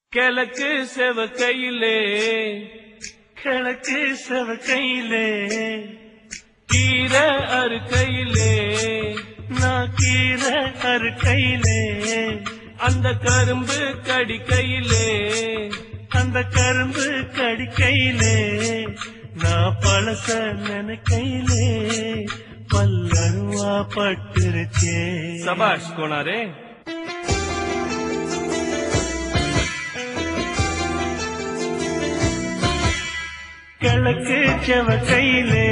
கிழக்கு செவக்கையிலே கிழக்கு செவக்கையிலே கீரை அறுக்கையிலே நான் கீரை அறுக்கையிலே அந்த கரும்பு கடிக்கையிலே அந்த கரும்பு கடிக்கையிலே நான் பழச நினைக்கையிலே பல்லருவா பட்டுருச்சே சபாஷ் கோனாரே கிழக்கு செவக்கையிலே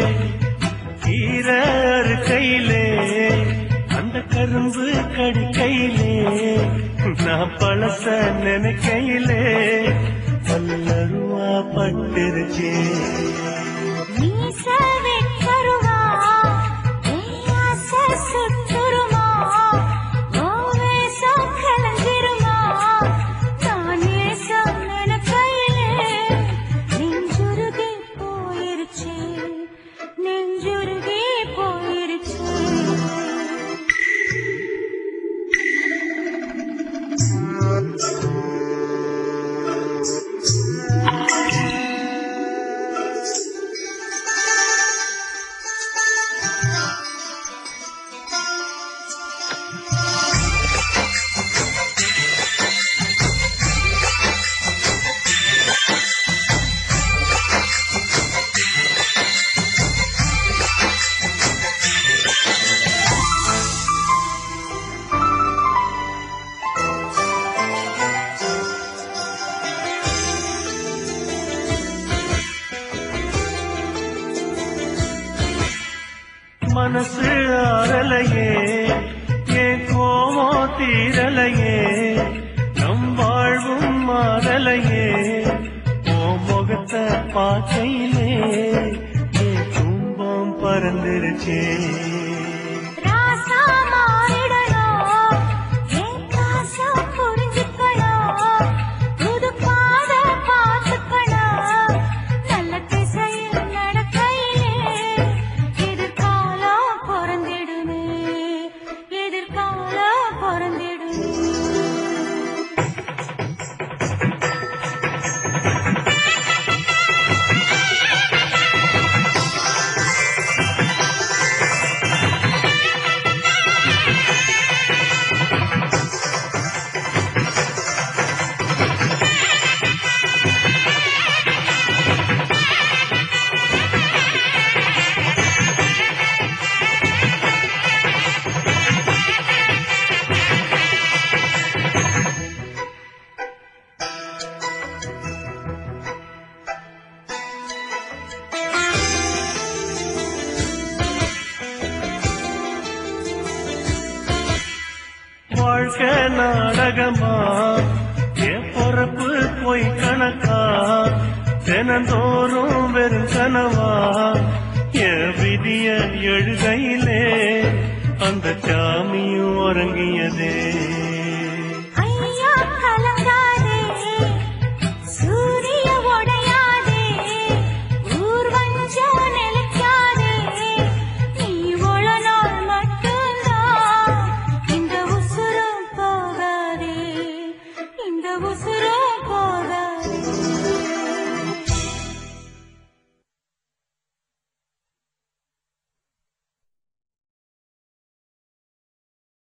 கீரை அறுக்கையிலே அந்த கரும்பு கடிக்கையிலே நான் பழச நினைக்கையிலே பல்லருவா பட்டுருச்சே மீச வெட்கருவா, ஏயாச சுட்டுருமா, ஓவேசம் கலங்கிருமா, தானேசம் நினைக்கையிலே, நெஞ்சுருகி போயிருச்சு, நெஞ்சுருகி போயிருச்சு மனசு ஆறலையே என் கோவம் தீரலையே நம் வாழ்வும் மாறலையே ஓ முகத்தை பார்க்கையிலே என் துன்பம் பறந்துருச்சே ராசா மாறிடணும் என் காசம் புரிஞ்சுக்கணும் புது பாத பார்த்துக்கணும் நல்ல திசையில் நடக்கையிலே எதிர்காலம் பிறந்திடுமே எதிர்காலம் பிறந்திடுமே வாழ்க்கை நாடகமா என் பொறப்பு போய் கணக்கா தினந்தோறும் வெறும் கனவா என் விதிய எழுகையிலே அந்த சாமியும் உறங்கியதே